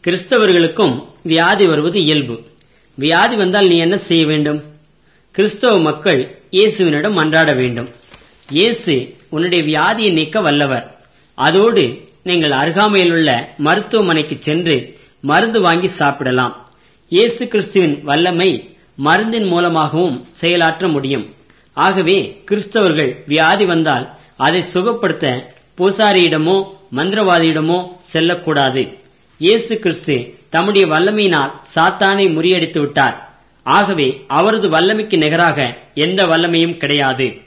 கிறிஸ்தவர்களுக்கும் வியாதி வருவது இயல்பு வியாதி வந்தால் நீ என்ன செய்ய வேண்டும் கிறிஸ்தவ மக்கள் இயேசுவினிடம் மன்றாட வேண்டும் இயேசு உன்னுடைய வியாதியை நீக்க வல்லவர் அதோடு நீங்கள் அருகாமையில் உள்ள மருத்துவமனைக்கு சென்று மருந்து வாங்கி சாப்பிடலாம் இயேசு கிறிஸ்துவின் வல்லமை மருந்தின் மூலமாகவும் செயலாற்ற முடியும் ஆகவே கிறிஸ்தவர்கள் வியாதி வந்தால் அதை சுகப்படுத்த பூசாரியிடமோ மந்திரவாதியிடமோ செல்லக்கூடாது இயேசு கிறிஸ்து தம்முடைய வல்லமையினால் சாத்தானை முறியடித்து விட்டார் ஆகவே அவரது வல்லமைக்கு நிகராக எந்த வல்லமையும் கிடையாது